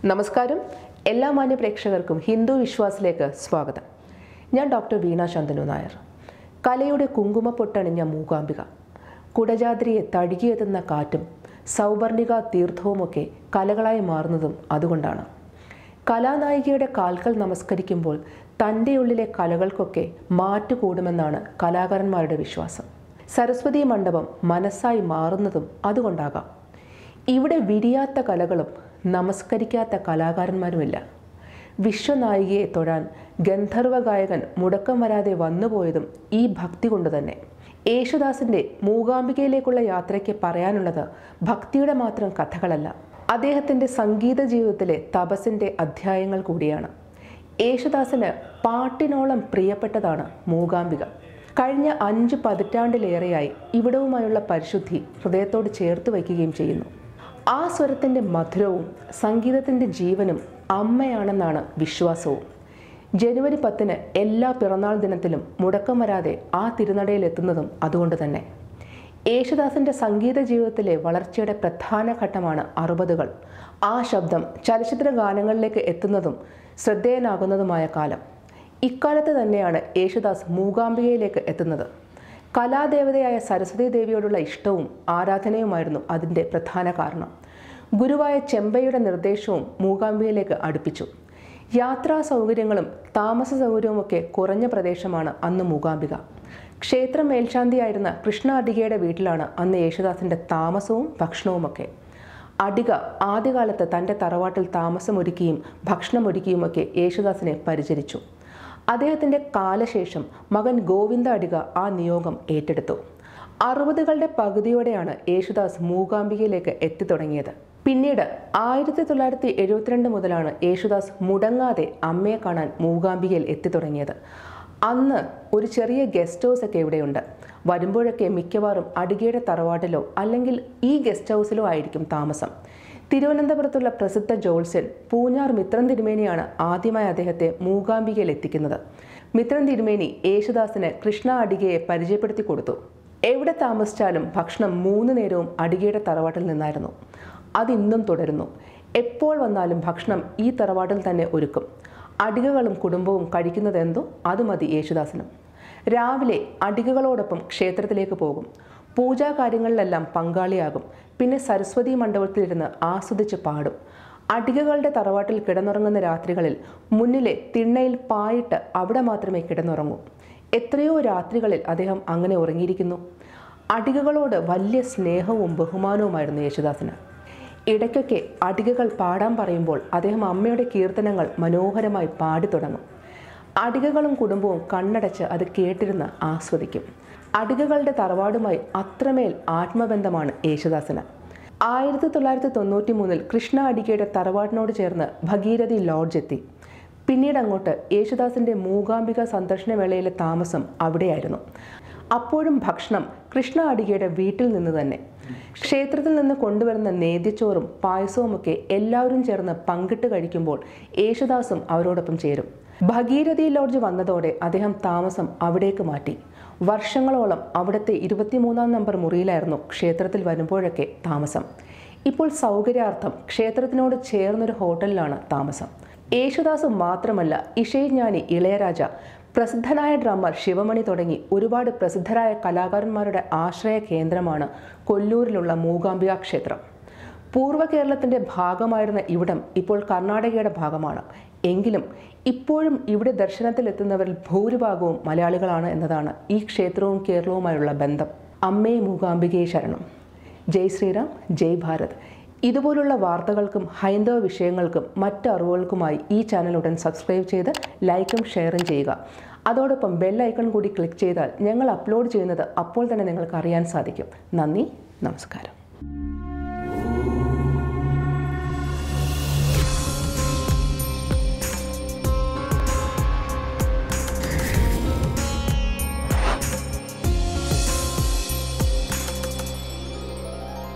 നമസ്കാരം എല്ലാ മാന്യ പ്രേക്ഷകർക്കും ഹിന്ദു വിശ്വാസിലേക്ക് സ്വാഗതം ഞാൻ ഡോക്ടർ വീണ ശന്തനു നായർ കലയുടെ കുങ്കുമപ്പൊട്ടണിഞ്ഞ മൂകാംബിക കുടജാദ്രിയെ തഴുകിയെത്തുന്ന കാറ്റും സൗവർണിക തീർത്ഥവുമൊക്കെ കലകളായി മാറുന്നതും അതുകൊണ്ടാണ് കലാനായികയുടെ കാൽക്കൽ നമസ്കരിക്കുമ്പോൾ തൻ്റെ ഉള്ളിലെ കലകൾക്കൊക്കെ മാറ്റുകൂടുമെന്നാണ് കലാകാരന്മാരുടെ വിശ്വാസം സരസ്വതി മണ്ഡപം മനസ്സായി മാറുന്നതും അതുകൊണ്ടാകാം ഇവിടെ വിരിയാത്ത കലകളും നമസ്കരിക്കാത്ത കലാകാരന്മാരുമില്ല വിശ്വനായികയെ തൊഴാൻ ഗന്ധർവ ഗായകൻ മുടക്കം വരാതെ വന്നുപോയതും ഈ ഭക്തി കൊണ്ട് തന്നെ യേശുദാസിൻ്റെ മൂകാംബികയിലേക്കുള്ള യാത്രയ്ക്ക് പറയാനുള്ളത് ഭക്തിയുടെ മാത്രം കഥകളല്ല അദ്ദേഹത്തിൻ്റെ സംഗീത ജീവിതത്തിലെ തപസിൻ്റെ അധ്യായങ്ങൾ കൂടിയാണ് യേശുദാസിന് പാട്ടിനോളം പ്രിയപ്പെട്ടതാണ് മൂകാംബിക കഴിഞ്ഞ അഞ്ച് പതിറ്റാണ്ടിലേറെയായി ഇവിടവുമായുള്ള പരിശുദ്ധി ഹൃദയത്തോട് ചേർത്ത് വയ്ക്കുകയും ചെയ്യുന്നു ആ സ്വരത്തിൻ്റെ മധുരവും സംഗീതത്തിൻ്റെ ജീവനും അമ്മയാണെന്നാണ് വിശ്വാസവും ജനുവരി പത്തിന് എല്ലാ പിറന്നാൾ ദിനത്തിലും മുടക്കം വരാതെ ആ തിരുനടയിൽ എത്തുന്നതും അതുകൊണ്ട് തന്നെ യേശുദാസിൻ്റെ സംഗീത ജീവിതത്തിലെ വളർച്ചയുടെ പ്രധാന ഘട്ടമാണ് അറുപതുകൾ ആ ശബ്ദം ചലച്ചിത്ര ഗാനങ്ങളിലേക്ക് എത്തുന്നതും ശ്രദ്ധേയനാകുന്നതുമായ കാലം ഇക്കാലത്ത് തന്നെയാണ് യേശുദാസ് മൂകാംബികയിലേക്ക് എത്തുന്നത് കലാദേവതയായ സരസ്വതി ദേവിയോടുള്ള ഇഷ്ടവും ആരാധനയുമായിരുന്നു അതിൻ്റെ പ്രധാന കാരണം ഗുരുവായ ചെമ്പയുടെ നിർദ്ദേശവും മൂകാംബികയിലേക്ക് അടുപ്പിച്ചു യാത്രാ സൗകര്യങ്ങളും താമസ സൗകര്യവുമൊക്കെ കുറഞ്ഞ പ്രദേശമാണ് അന്ന് മൂകാംബിക ക്ഷേത്ര മേൽശാന്തിയായിരുന്ന കൃഷ്ണ അടികയുടെ വീട്ടിലാണ് അന്ന് യേശുദാസിൻ്റെ താമസവും ഭക്ഷണവുമൊക്കെ അടിക ആദ്യകാലത്ത് തൻ്റെ തറവാട്ടിൽ താമസമൊരുക്കിയും ഭക്ഷണമൊരുക്കിയുമൊക്കെ യേശുദാസിനെ പരിചരിച്ചു അദ്ദേഹത്തിൻ്റെ കാലശേഷം മകൻ ഗോവിന്ദ അടിക ആ നിയോഗം ഏറ്റെടുത്തു അറുപതുകളുടെ പകുതിയോടെയാണ് യേശുദാസ് മൂകാംബികയിലേക്ക് എത്തിത്തുടങ്ങിയത് പിന്നീട് ആയിരത്തി തൊള്ളായിരത്തി എഴുപത്തിരണ്ട് മുതലാണ് യേശുദാസ് മുടങ്ങാതെ അമ്മയെ കാണാൻ മൂകാംബികയിൽ എത്തിത്തുടങ്ങിയത് അന്ന് ഒരു ചെറിയ ഗസ്റ്റ് ഹൗസ് ഒക്കെ ഇവിടെയുണ്ട് വരുമ്പോഴൊക്കെ മിക്കവാറും അടികയുടെ തറവാട്ടിലോ അല്ലെങ്കിൽ ഈ ഗസ്റ്റ് ഹൗസിലോ ആയിരിക്കും താമസം തിരുവനന്തപുരത്തുള്ള പ്രസിദ്ധ ജോത്സ്യൻ പൂഞ്ഞാർ മിത്രൻ തിരുമേനിയാണ് ആദ്യമായി അദ്ദേഹത്തെ മൂകാംബികയിൽ എത്തിക്കുന്നത് മിത്രൻ തിരുമേനി യേശുദാസിന് കൃഷ്ണ അടികയെ പരിചയപ്പെടുത്തി കൊടുത്തു എവിടെ താമസിച്ചാലും ഭക്ഷണം മൂന്ന് നേരവും അടികയുടെ തറവാട്ടിൽ നിന്നായിരുന്നു അതിന്നും തുടരുന്നു എപ്പോൾ വന്നാലും ഭക്ഷണം ഈ തറവാട്ടിൽ തന്നെ ഒരുക്കും അടികകളും കുടുംബവും കഴിക്കുന്നതെന്തോ അത് മതി യേശുദാസിനും രാവിലെ അടികകളോടൊപ്പം ക്ഷേത്രത്തിലേക്ക് പോകും പൂജാ കാര്യങ്ങളിലെല്ലാം പങ്കാളിയാകും പിന്നെ സരസ്വതി മണ്ഡപത്തിലിരുന്ന് ആസ്വദിച്ച് പാടും അടികകളുടെ തറവാട്ടിൽ കിടന്നുറങ്ങുന്ന രാത്രികളിൽ മുന്നിലെ തിണ്ണയിൽ പായിട്ട് അവിടെ മാത്രമേ കിടന്നുറങ്ങൂ എത്രയോ രാത്രികളിൽ അദ്ദേഹം അങ്ങനെ ഉറങ്ങിയിരിക്കുന്നു അടികകളോട് വലിയ സ്നേഹവും ബഹുമാനവുമായിരുന്നു യേശുദാസിന് ഇടയ്ക്കൊക്കെ അടികകൾ പാടാൻ പറയുമ്പോൾ അദ്ദേഹം അമ്മയുടെ കീർത്തനങ്ങൾ മനോഹരമായി പാടി തുടങ്ങും അടികകളും കുടുംബവും കണ്ണടച്ച് അത് കേട്ടിരുന്ന് ആസ്വദിക്കും അടികകളുടെ തറവാടുമായി അത്രമേൽ ആത്മബന്ധമാണ് യേശുദാസിന് ആയിരത്തി തൊള്ളായിരത്തി തൊണ്ണൂറ്റി മൂന്നിൽ കൃഷ്ണ അടികയുടെ തറവാടിനോട് ചേർന്ന് ഭഗീരഥി ലോഡ്ജ് എത്തി പിന്നീട് അങ്ങോട്ട് യേശുദാസിൻ്റെ മൂകാംബിക സന്ദർശന വേളയിലെ താമസം അവിടെയായിരുന്നു അപ്പോഴും ഭക്ഷണം കൃഷ്ണ അടികയുടെ വീട്ടിൽ നിന്ന് തന്നെ ക്ഷേത്രത്തിൽ നിന്ന് കൊണ്ടുവരുന്ന നേദ്യച്ചോറും പായസവുമൊക്കെ എല്ലാവരും ചേർന്ന് പങ്കിട്ട് കഴിക്കുമ്പോൾ യേശുദാസും അവരോടൊപ്പം ചേരും ഭഗീരഥി ലോഡ്ജ് വന്നതോടെ അദ്ദേഹം താമസം അവിടേക്ക് മാറ്റി വർഷങ്ങളോളം അവിടുത്തെ ഇരുപത്തിമൂന്നാം നമ്പർ മുറിയിലായിരുന്നു ക്ഷേത്രത്തിൽ വരുമ്പോഴൊക്കെ താമസം ഇപ്പോൾ സൗകര്യാർത്ഥം ക്ഷേത്രത്തിനോട് ചേർന്നൊരു ഹോട്ടലിലാണ് താമസം യേശുദാസ് മാത്രമല്ല ഇഷയജ്ഞാനി ഇളയരാജ പ്രസിദ്ധനായ ഡ്രമ്മർ ശിവമണി തുടങ്ങി ഒരുപാട് പ്രസിദ്ധരായ കലാകാരന്മാരുടെ ആശ്രയ കേന്ദ്രമാണ് കൊല്ലൂരിലുള്ള മൂകാംബിക ക്ഷേത്രം പൂർവ്വ കേരളത്തിൻ്റെ ഭാഗമായിരുന്ന ഇവിടം ഇപ്പോൾ കർണാടകയുടെ ഭാഗമാണ് എങ്കിലും ഇപ്പോഴും ഇവിടെ ദർശനത്തിലെത്തുന്നവരിൽ ഭൂരിഭാഗവും മലയാളികളാണ് എന്നതാണ് ഈ ക്ഷേത്രവും കേരളവുമായുള്ള ബന്ധം അമ്മേ മൂകാംബികയെ ശരണം ജയ് ശ്രീറാം ജയ് ഭാരത് ഇതുപോലുള്ള വാർത്തകൾക്കും ഹൈന്ദവ വിഷയങ്ങൾക്കും മറ്റ് അറിവുകൾക്കുമായി ഈ ചാനൽ ഉടൻ സബ്സ്ക്രൈബ് ചെയ്ത് ലൈക്കും ഷെയറും ചെയ്യുക അതോടൊപ്പം ബെൽ ഐക്കൺ കൂടി ക്ലിക്ക് ചെയ്താൽ ഞങ്ങൾ അപ്ലോഡ് ചെയ്യുന്നത് അപ്പോൾ തന്നെ നിങ്ങൾക്ക് അറിയാൻ സാധിക്കും നന്ദി നമസ്കാരം